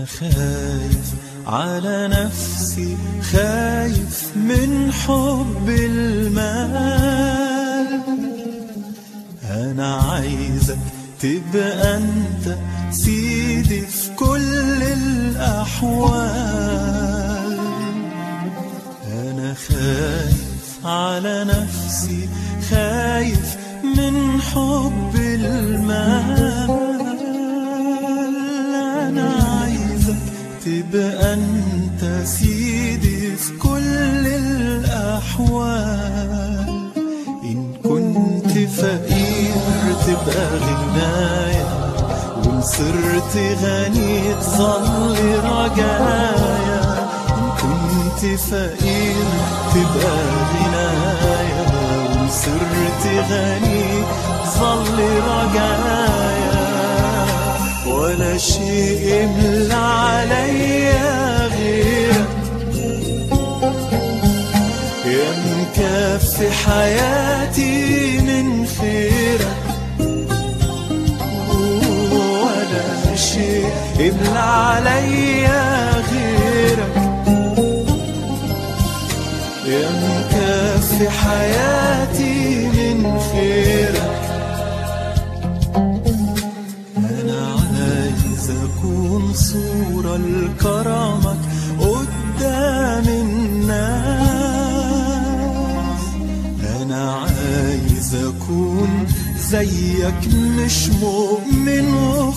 أنا خايف على نفسي خايف من حب المال أنا عايزك تبقى أنت سيدي في كل الأحوال أنا خايف على نفسي خايف من حب المال أنا عايزك تبقى أنت سيدي في كل الأحوال إن كنت فقير تبقى غنايا وإن صرت غني تظل رجايا إن كنت فقير تبقى غنايا وإن صرت غني تظل رجايا ولا شيء يملى عليا غيرك يا مكفي حياتي من خيرك ولا شيء يملى عليا غيرك يا مكفي حياتي من خيرك أنا عايز أكون صورة لكرمك قدام الناس أنا عايز أكون زيك مش مؤمن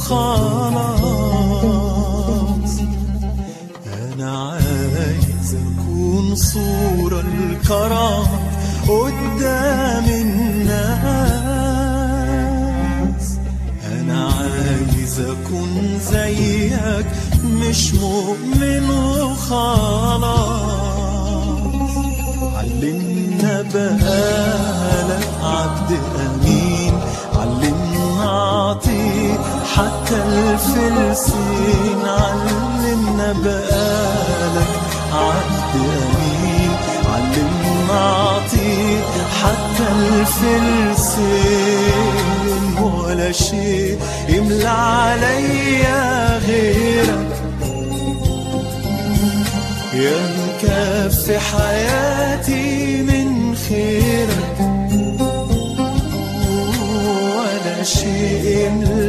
وخلاص أنا عايز أكون صورة لكرمك قدام الناس أنا عايز أكون زيك مش مؤمن وخلاص علمنا بقالك عبد أمين علمنا أعطي حتى الفلسين علمنا بقالك عبد أمين علمنا أعطي حتى الفلسين ولا شيء يملى عليا غيرك يا مكفي حياتي من خيرك ولا شيء يملى